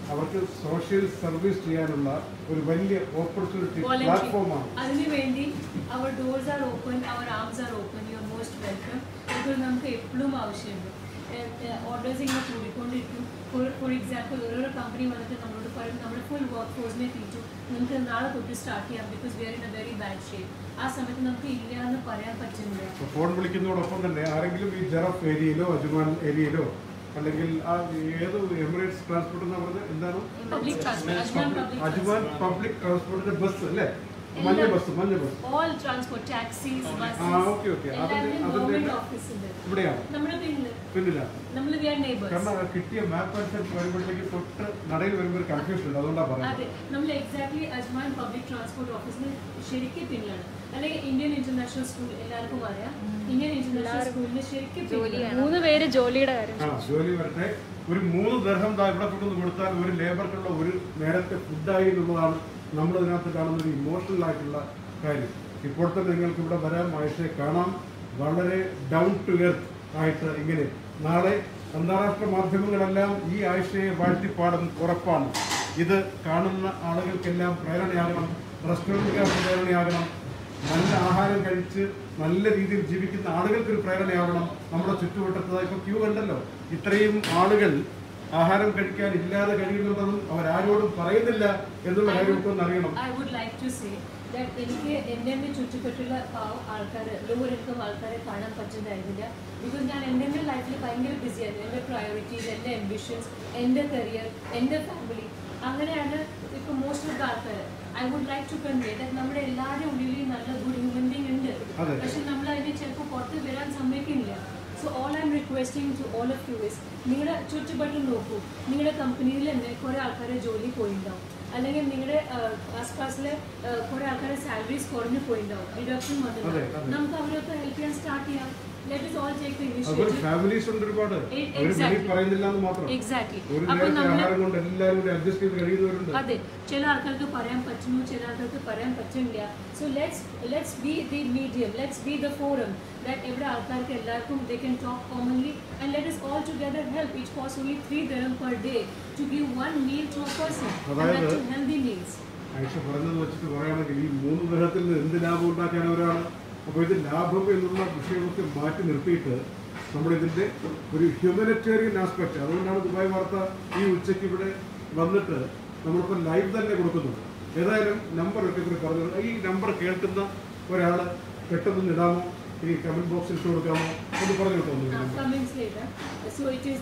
അവർക്ക് സോഷ്യൽ സർവീസ് ചെയ്യാനുള്ള ഒരു വലിയ ഓപ്പർച്യൂണിറ്റി
Volunteer.
പ്ലാറ്റ്ഫോമാണ്
അതിനുവേണ്ടി അവർ ഡോർസ് ആർ ഓപ്പൺ അവർ arms are open you are most welcome because നമുക്ക് എപ്പോഴും ആവശ്യമുണ്ട് ഓർഡേഴ്സ് ഇങ്ങനെ കൂടിക്കൊണ്ടിരിക്കും ഫോർ ഫോർ എക്സാമ്പിൾ ഓരോരോ കമ്പനി വന്നിട്ട് നമ്മളോട് പറയും നമ്മുടെ ഫുൾ വർക്ക് ഫോഴ്സിനെ തീറ്റു നിങ്ങൾക്ക് നാളെ തൊട്ട് സ്റ്റാർട്ട് ചെയ്യാം because we are in a very bad shape ആ സമയത്ത് നമുക്ക് ഇല്ല എന്ന് പറയാൻ പറ്റുന്നില്ല
അപ്പോൾ ഫോൺ വിളിക്കുന്നതോടൊപ്പം തന്നെ ആരെങ്കിലും ഈ ജറഫ് ഏരിയയിലോ അജ്മാൻ ഏരിയയിലോ അല്ലെങ്കിൽ ആ ഏത് എമിറേറ്റ്സ് ട്രാൻസ്പോർട്ട് എന്ന് പറഞ്ഞത് എന്താണ്
public transport Ajman public
Ajman public ട്രാൻസ്പോർട്ടിന്റെ ബസ് അല്ലേ മഞ്ഞ ബസ് മഞ്ഞ ബസ്
ഓൾ ട്രാൻസ്പോർട്ട് ടാക്സീസ്
ആ ഓക്കെ ഓക്കെ അതിന്റെ
എല്ലാവരും
അതിന്റെ
ഗവൺമെന്റ് ഓഫീസ് ഉണ്ട്
ഇവിടെയാണ്
നമ്മുടെ പിന്നില്
പിന്നിലാണ്
നമ്മൾ വി ആർ നെയ്ബേഴ്സ്
കാരണം ആ കിട്ടിയ മാപ്പ് അനുസരിച്ച് വരുമ്പോഴത്തേക്ക് തൊട്ട് നടയിൽ വരുമ്പോൾ ഒരു കൺഫ്യൂഷൻ ഉണ്ട് അതുകൊണ്ടാണ് പറയുന്നത്
അതെ നമ്മൾ എക്സാക്ട്ലി അജ്മാൻ പബ്ലിക് ട്രാൻസ്പോർട്ട് ഓഫീസിന് ശരിക്കും പിന്നിലാണ് അല്ലെങ്കിൽ ഇന്ത്യൻ ഇന്റർനാഷണൽ സ്കൂൾ എല്ലാവർക്കും അറിയാം ഇന്ത്യൻ ഇന്റർനാഷണൽ സ്കൂളിന് ശരിക്കും പിന്നിലാണ്
മൂന്ന് പേര് ജോലിയുടെ കാര്യം
ആ ജോലി വരട്ടെ ഒരു മൂന്ന് ദർഹം ദാ ഇവിടെ കൊണ്ടുവന്ന് കൊടുത്താൽ ഒരു ലേബർക്കുള്ള ഒരു നേരത്തെ ഫുഡായി എന്നുള്ളതാണ് നമ്മൾ ഇതിനകത്ത് കാണുന്ന ഒരു ഇമോഷണൽ ആയിട്ടുള്ള കാര്യം ഇപ്പോൾ തന്നെ നിങ്ങൾക്ക് ഇവിടെ വരാം ആഴ്ചയെ കാണാം വളരെ ഡൗൺ ടു എർത്ത് ആയിട്ട് ഇങ്ങനെ നാളെ അന്താരാഷ്ട്ര മാധ്യമങ്ങളെല്ലാം ഈ ആഴ്ചയെ വാഴ്ത്തിപ്പാടും ഉറപ്പാണ് ഇത് കാണുന്ന ആളുകൾക്കെല്ലാം പ്രേരണയാകണം റെസ്റ്റോറൻറ്റുകാർക്ക് പ്രേരണയാകണം നല്ല ആഹാരം കഴിച്ച് നല്ല രീതിയിൽ ജീവിക്കുന്ന ആളുകൾക്ക് ഒരു പ്രേരണയാവണം നമ്മുടെ ചുറ്റുവട്ടത്ത് ഇപ്പൊ ക്യൂ കണ്ടല്ലോ ഇത്രയും ആളുകൾ ആഹാരം കഴിക്കാൻ ഇല്ലാതെ കഴിയുന്നതെന്നും അവരാരോടും പറയുന്നില്ല എന്നുള്ള കാര്യമൊക്കെ ഒന്ന് അറിയണം
I would like to say that എനിക്ക് എൻ്റെ എൻ്റെ ചുറ്റുപറ്റുള്ള പാവം ആൾക്കാർ ലോവർ ഇൻകം ആൾക്കാരെ കാണാൻ പറ്റുന്നതായിരുന്നില്ല ബിക്കോസ് ഞാൻ എൻ്റെ എൻ്റെ ലൈഫിൽ ഭയങ്കര ബിസിയായിരുന്നു എൻ്റെ പ്രയോറിറ്റീസ് എൻ്റെ അംബിഷൻസ് എൻ്റെ കരിയർ എൻ്റെ ഫാമിലി അങ്ങനെയാണ് ഇപ്പോൾ മോസ്റ്റ് ഓഫ് ദ ആൾക്കാർ I would like to convey that നമ്മുടെ എല്ലാവരുടെ ഉള്ളിൽ നല്ല ഗുഡ് ഹ്യൂമൻ ബീങ് ഉണ്ട്
അതെ.
പക്ഷെ നമ്മൾ അതിനെ ചിലപ്പോൾ പുറത്ത് വരാൻ സമ്മതിക്കുന്നില്ല so all I am requesting to all of you is നിങ്ങളുടെ ചുറ്റുപാടും നോക്കൂ നിങ്ങളുടെ കമ്പനിയിൽ തന്നെ കുറേ ആൾക്കാരെ ജോലി പോയിണ്ടാവും അല്ലെങ്കിൽ നിങ്ങളുടെ ആസ്പാസിലെ കുറേ ആൾക്കാരെ സാലറീസ് കുറഞ്ഞു പോയിണ്ടാവും ഡിഡക്ഷൻ
അതെ,
വന്നിട്ടുണ്ടാവും
അതെ.
നമുക്ക് അവരൊക്കെ ഹെൽപ്പ് ചെയ്യാൻ സ്റ്റാർട്ട് ചെയ്യാം let us all take the
അതുപോലെ
ഇനിഷ്യേറ്റീവ്
ഫാമിലീസ് ഉണ്ട് ഒരുപാട്
E-
അവർ വെളിയിൽ
exactly.
പറയുന്നില്ല എന്ന് മാത്രം
എക്സാക്ട്ലി
ഒരു
അപ്പോൾ
നേരത്തെ
നമ്മൾ
ആഹാരം കൊണ്ട് എല്ലാവരും കൂടി അഡ്ജസ്റ്റ് ചെയ്ത് കഴിയുന്നവരുണ്ട്
അതെ ചില ആൾക്കാർക്ക് പറയാൻ പറ്റുന്നു ചില ആൾക്കാർക്ക് പറയാൻ പറ്റില്ല so let's let's be the medium let's be the forum that ഇവിടെ ആൾക്കാർക്ക് എല്ലാവർക്കും they can talk commonly and let us all together help it cost only three ദിനം per day to give one meal to a person
അതായത്
ഹെൽതി മീൽസ്
ആയിഷ പറഞ്ഞത് വെച്ചിട്ട് പറയുകയാണെങ്കിൽ ഈ മൂന്ന് ഗ്രഹത്തിൽ നിന്ന് എന്ത് ലാഭം ഉണ്ടാക്കാൻ ഒരാൾ അപ്പോൾ ഇത് ലാഭം എന്നുള്ള വിഷയമൊക്കെ മാറ്റി നിർത്തിയിട്ട് നമ്മളിതിൻ്റെ ഒരു ഹ്യൂമനിറ്റേറിയൻ ആസ്പെക്ട് അതുകൊണ്ടാണ് ദുബായ് വാർത്ത ഈ ഉച്ചയ്ക്ക് ഇവിടെ വന്നിട്ട് നമ്മളിപ്പോൾ ലൈവ് തന്നെ കൊടുക്കുന്നുണ്ട് ഏതായാലും നമ്പർ ഒക്കെ കൂടി പറഞ്ഞു ഈ നമ്പർ കേൾക്കുന്ന ഒരാൾ പെട്ടെന്ന് ഇടാമോ ഈ കമന്റ് ബോക്സിൽ ഇട്ട് കൊടുക്കാമോ ഒന്ന് പറഞ്ഞു കേട്ടോ ഒന്ന് ഈ number.
comments later. So it is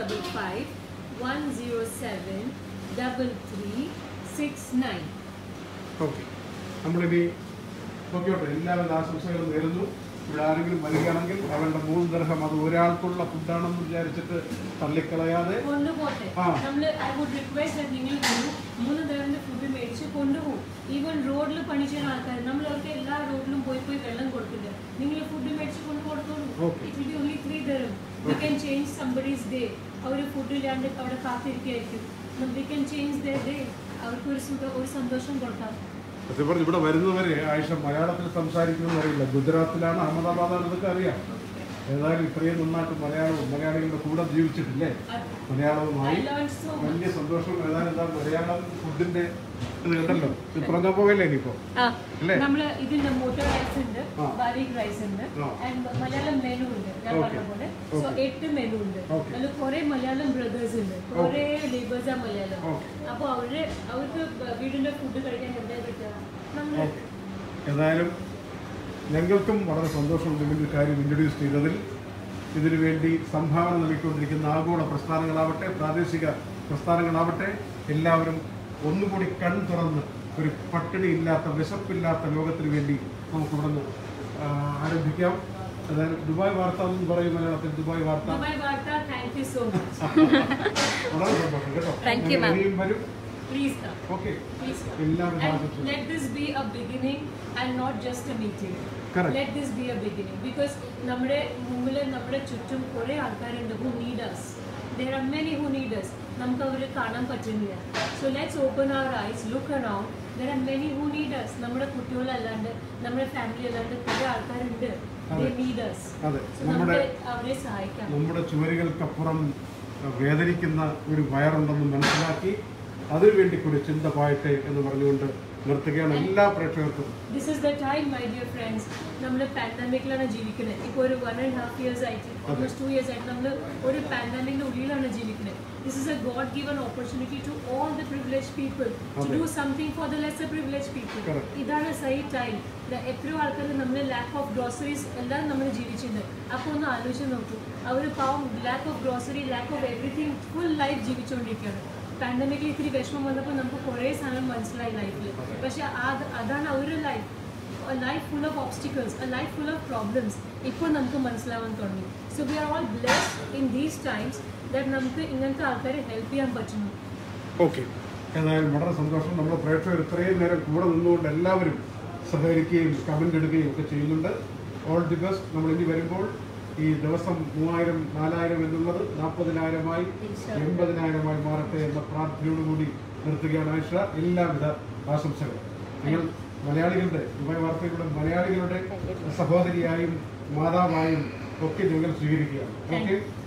055 107 double three six nine.
Okay നമ്മളിനി ഓക്കെ എല്ലാവരും ആശംസകളും നേരുന്നു ഇവിടെ ആരെങ്കിലും വരികയാണെങ്കിൽ അവരുടെ മൂന്ന് ദർഹം അത് ഒരാൾക്കുള്ള ഫുഡാണെന്ന് വിചാരിച്ചിട്ട് തള്ളിക്കളയാതെ
കൊണ്ടുപോട്ടെ
ആ.
നമ്മൾ ഐ വുഡ് റിക്വസ്റ്റ് നിങ്ങൾ വരൂ മൂന്ന് തരം ഫുഡ് മേടിച്ച് കൊണ്ടുപോകും ഈവൻ റോഡിൽ പണി ചെയ്യുന്ന ആൾക്കാർ നമ്മൾ അവർക്ക് എല്ലാ റോഡിലും പോയി പോയി വെള്ളം കൊടുക്കില്ല നിങ്ങൾ ഫുഡ് മേടിച്ച് കൊണ്ടു കൊടുത്തോളൂ
Okay.
It will only three തരം we can change somebody's day അവർ ഫുഡ് ഇല്ലാണ്ട് അവിടെ കാത്തിരിക്കുകയായിരിക്കും we can change the day അവർക്ക് ഒരു സുഖം ഒരു സന്തോഷം കൊടുക്കാം
സത്യം പറഞ്ഞ് ഇവിടെ വരുന്നവരെ ആയിഷ മലയാളത്തിൽ സംസാരിക്കുമെന്ന് അറിയില്ല ഗുജറാത്തിലാണ് അഹമ്മദാബാദാണ് ഇതൊക്കെ അറിയാം ഏതായാലും ഇത്രയും നന്നായിട്ട് മലയാളവും മലയാളികളുടെ കൂടെ ജീവിച്ചിട്ടില്ലേ
അത്
മലയാളവുമായി
I learned so much.
വലിയ സന്തോഷം ഏതായാലും എന്താ മലയാളം ഫുഡിന്റെ ഇത് കണ്ടല്ലോ ഇത് പറഞ്ഞാൽ പോകല്ലേ ഇനിയിപ്പോ
ആ
അല്ലേ
നമ്മള് ഇതിന്റെ മോട്ടർ റൈസ് ഉണ്ട്
ആ.
ബാരിക് റൈസ് ഉണ്ട്
ആ.
ആൻഡ് മലയാളം മെനു ഉണ്ട് ഞാൻ
Okay.
പറഞ്ഞ പോലെ സോ
Okay.
എട്ട് മെനു ഉണ്ട്
Okay.
അതിൽ കുറെ മലയാളം ബ്രദേഴ്സ് ഉണ്ട് കുറെ ലേബേഴ്സ് ആ മലയാളം
Okay.
അപ്പൊ അവര് അവർക്ക് വീടിന്റെ ഫുഡ് കഴിക്കാൻ എന്താ പറ്റുക നമ്മള്
ഓക്കെ ഏതായാലും ഞങ്ങൾക്കും വളരെ സന്തോഷമുണ്ട് ഇങ്ങനെ ഒരു കാര്യം ഇൻട്രൊഡ്യൂസ് ചെയ്തതിൽ ഇതിനു വേണ്ടി സംഭാവന നൽകിക്കൊണ്ടിരിക്കുന്ന ആഗോള പ്രസ്ഥാനങ്ങളാവട്ടെ പ്രാദേശിക പ്രസ്ഥാനങ്ങളാവട്ടെ എല്ലാവരും ഒന്നുകൂടി കൺ തുറന്ന് ഒരു പട്ടിണി ഇല്ലാത്ത വിശപ്പില്ലാത്ത ലോകത്തിന് വേണ്ടി നമുക്ക് ഇവിടുന്ന് ആ, ആരംഭിക്കാം അതായത് ദുബായ് വാർത്ത എന്ന് പറയും മലയാളത്തിൽ ദുബായ് വാർത്ത
ദുബായ് വാർത്ത താങ്ക് യു സോ മച്ച്
വളരെ സന്തോഷം കേട്ടോ
Thank you, ma'am.
ഇനിയും വരും
please come
okay
please come
എല്ലാവരും
And
ആശംസിക്കുന്നു
let this be a beginning and not just a meeting.
Correct.
Let this be a beginning because നമ്മുടെ മുമ്പിൽ നമ്മുടെ ചുറ്റും കുറേ ആൾക്കാരുണ്ട് who need us. There are many who need us. നമുക്ക് അവരെ കാണാൻ പറ്റുന്നില്ല so let's open our eyes look around there are many who need us നമ്മുടെ കുട്ടികളല്ലാണ്ട് നമ്മുടെ ഫാമിലി അല്ലാണ്ട് കുറേ ആൾക്കാരുണ്ട് ദേ
അതെ.
നീഡ് us
അതെ
സോ
നമ്മുടെ
നമുക്ക് അവരെ സഹായിക്കാം
നമ്മുടെ ചുവരുകൾക്കപ്പുറം വേദനിക്കുന്ന ഒരു വയറുണ്ടെന്ന് മനസ്സിലാക്കി അതിനുവേണ്ടി ഒരു ചിന്ത പായട്ടെ എന്ന് പറഞ്ഞുകൊണ്ട് നിർത്തുകയാണ് എല്ലാ പ്രേക്ഷകർക്കും
this is the time my dear friends നമ്മൾ പാൻഡമിക്കിലാണ് ജീവിക്കുന്നത് ഇപ്പോൾ ഒരു വൺ ആൻഡ് ഹാഫ് ഇയേഴ്സ് ആയിട്ട് ഓൾമോസ്റ്റ് ടു ഇയേഴ്സ് ആയിട്ട് നമ്മൾ ഒരു പാൻഡമിക്കിന്റെ ഉള്ളിലാണ് ജീവിക്കുന്നത് this is a god given opportunity to all the privilege people to do something for the lesser privilege people
Correct.
ഇതാണ് സൈ ടൈം എത്രയോ ആൾക്കാർ നമ്മൾ ലാക്ക് ഓഫ് ഗ്രോസറീസ് എല്ലാം നമ്മൾ ജീവിച്ചിട്ടുണ്ട് അപ്പോൾ ഒന്ന് ആലോചിച്ച് നോക്കൂ അവർ പാവം lack of grocery lack of everything full life ജീവിച്ചുകൊണ്ടിരിക്കുകയാണ് പാൻഡമിക്കിൽ ഇത്തിരി വിഷമം വന്നപ്പോൾ നമുക്ക് കുറേ സാധനം മനസ്സിലായി ലൈഫിൽ പക്ഷെ അത് അതാണ് ഒരു life life full of obstacles a life full of problems ഇപ്പോൾ നമുക്ക് മനസ്സിലാവാൻ തുടങ്ങി so we are all blessed in these times that നമുക്ക് ഇങ്ങനത്തെ ആൾക്കാരെ ഹെൽപ്പ് ചെയ്യാൻ പറ്റുന്നു
ഓക്കെ ഏതായാലും വളരെ സന്തോഷം നമ്മുടെ പ്രേക്ഷകർ ഇത്രയും നേരം കൂടെ നിന്നുകൊണ്ട് എല്ലാവരും സഹകരിക്കുകയും കമൻ്റ് എടുക്കുകയും ഒക്കെ ചെയ്യുന്നുണ്ട് ഓൾ ദി ബെസ്റ്റ് നമ്മൾ ഇനി വരുമ്പോൾ ഈ ദിവസം മൂവായിരം നാലായിരം എന്നുള്ളത് നാൽപ്പതിനായിരമായി എൺപതിനായിരമായി മാറട്ടെ എന്ന പ്രാർത്ഥനയോടുകൂടി നിർത്തുകയാണ് ആയിഷ എല്ലാവിധ ആശംസകളും നിങ്ങൾ മലയാളികളുടെ ദുബായ് വാർത്തകളുടെ മലയാളികളുടെ സഹോദരിയായും മാതാവായും ഒക്കെ നിങ്ങൾ സ്വീകരിക്കുകയാണ് ഓക്കെ